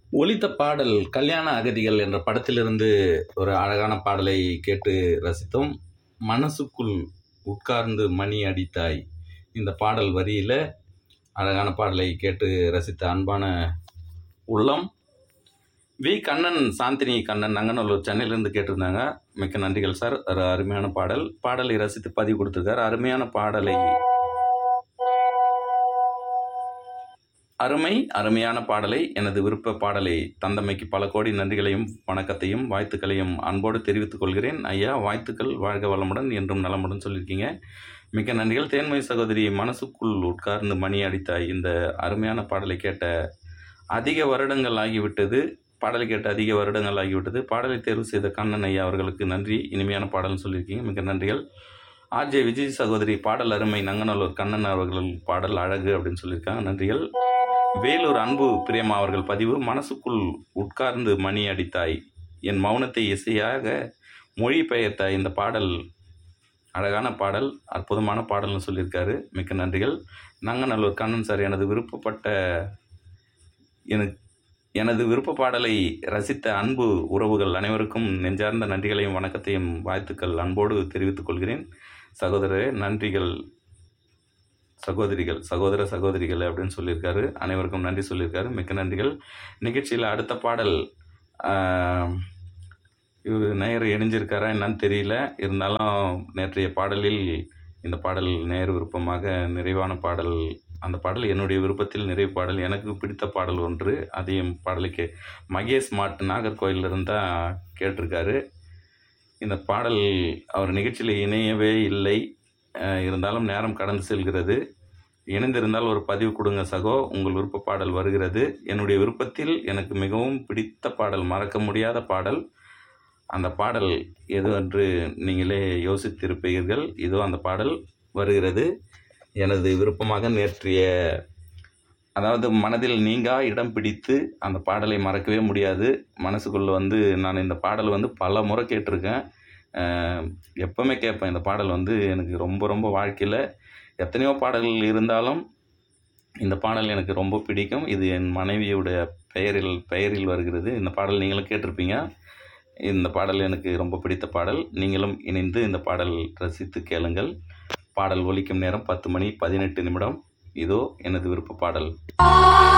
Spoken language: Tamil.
ஒலித்த பாடல் கல்யாண அகதிகள் என்ற படத்திலிருந்து ஒரு அழகான பாடலை கேட்டு ரசித்தோம் மனசுக்குள் உட்கார்ந்து மணி அடித்தாய் இந்த பாடல் வரியில் அழகான பாடலை கேட்டு ரசித்த அன்பான உள்ளம் வி கண்ணன் சாந்தினி கண்ணன் நங்கநல்லூர் சென்னையிலேருந்து கேட்டிருந்தாங்க மிக்க நன்றிகள் சார் ஒரு அருமையான பாடல் பாடலை ரசித்து பதிவு கொடுத்துருக்காரு அருமையான பாடலை அருமை அருமையான பாடலை எனது விருப்ப பாடலை தந்தமைக்கு பல கோடி நன்றிகளையும் வணக்கத்தையும் வாழ்த்துக்களையும் அன்போடு தெரிவித்துக் கொள்கிறேன் ஐயா வாழ்த்துக்கள் வாழ்க வளமுடன் என்றும் நலமுடன் சொல்லியிருக்கீங்க மிக்க நன்றிகள் தேன்மொழி சகோதரி மனசுக்குள் உட்கார்ந்து மணி அடித்தாய் இந்த அருமையான பாடலை கேட்ட அதிக வருடங்கள் ஆகிவிட்டது பாடலை கேட்ட அதிக வருடங்கள் ஆகிவிட்டது பாடலை தேர்வு செய்த கண்ணன் ஐயா அவர்களுக்கு நன்றி இனிமையான பாடல்னு சொல்லியிருக்கீங்க மிக்க நன்றிகள் ஆர்ஜே விஜய் சகோதரி பாடல் அருமை நங்கநல்லூர் கண்ணன் அவர்கள் பாடல் அழகு அப்படின்னு சொல்லியிருக்காங்க நன்றிகள் வேலூர் அன்பு பிரியமா அவர்கள் பதிவு மனசுக்குள் உட்கார்ந்து மணி அடித்தாய் என் மௌனத்தை இசையாக மொழி பெயர்த்தாய் இந்த பாடல் அழகான பாடல் அற்புதமான பாடல்னு சொல்லியிருக்காரு மிக்க நன்றிகள் நங்கநல்லூர் கண்ணன் சார் எனது விருப்பப்பட்ட எனக்கு எனது விருப்ப பாடலை ரசித்த அன்பு உறவுகள் அனைவருக்கும் நெஞ்சார்ந்த நன்றிகளையும் வணக்கத்தையும் வாழ்த்துக்கள் அன்போடு தெரிவித்துக் கொள்கிறேன் சகோதரரே நன்றிகள் சகோதரிகள் சகோதர சகோதரிகள் அப்படின்னு சொல்லியிருக்காரு அனைவருக்கும் நன்றி சொல்லியிருக்காரு மிக்க நன்றிகள் நிகழ்ச்சியில் அடுத்த பாடல் இவர் நேயர் இணைஞ்சிருக்காரா என்னன்னு தெரியல இருந்தாலும் நேற்றைய பாடலில் இந்த பாடல் நேர் விருப்பமாக நிறைவான பாடல் அந்த பாடல் என்னுடைய விருப்பத்தில் நிறைவு பாடல் எனக்கு பிடித்த பாடல் ஒன்று அதையும் பாடலுக்கு மகேஷ் மாட் நாகர்கோயிலிருந்து தான் கேட்டிருக்காரு இந்த பாடல் அவர் நிகழ்ச்சியில் இணையவே இல்லை அஹ் இருந்தாலும் நேரம் கடந்து செல்கிறது இணைந்திருந்தால் ஒரு பதிவு கொடுங்க சகோ உங்கள் விருப்ப பாடல் வருகிறது என்னுடைய விருப்பத்தில் எனக்கு மிகவும் பிடித்த பாடல் மறக்க முடியாத பாடல் அந்த பாடல் எது என்று நீங்களே யோசித்திருப்பீர்கள் இதோ அந்த பாடல் வருகிறது எனது விருப்பமாக நேற்றைய அதாவது மனதில் நீங்கா இடம் பிடித்து அந்த பாடலை மறக்கவே முடியாது மனசுக்குள்ளே வந்து நான் இந்த பாடல் வந்து பல முறை கேட்டிருக்கேன் அஹ் எப்பவுமே கேட்பேன் இந்த பாடல் வந்து எனக்கு ரொம்ப ரொம்ப வாழ்க்கையில் எத்தனையோ பாடல்கள் இருந்தாலும் இந்த பாடல் எனக்கு ரொம்ப பிடிக்கும் இது என் மனைவியுடைய பெயரில் பெயரில் வருகிறது இந்த பாடல் நீங்களும் கேட்டிருப்பீங்க இந்த பாடல் எனக்கு ரொம்ப பிடித்த பாடல் நீங்களும் இணைந்து இந்த பாடல் ரசித்து கேளுங்கள் பாடல் ஒலிக்கும் நேரம் பத்து மணி பதினெட்டு நிமிடம் இதோ எனது விருப்ப பாடல்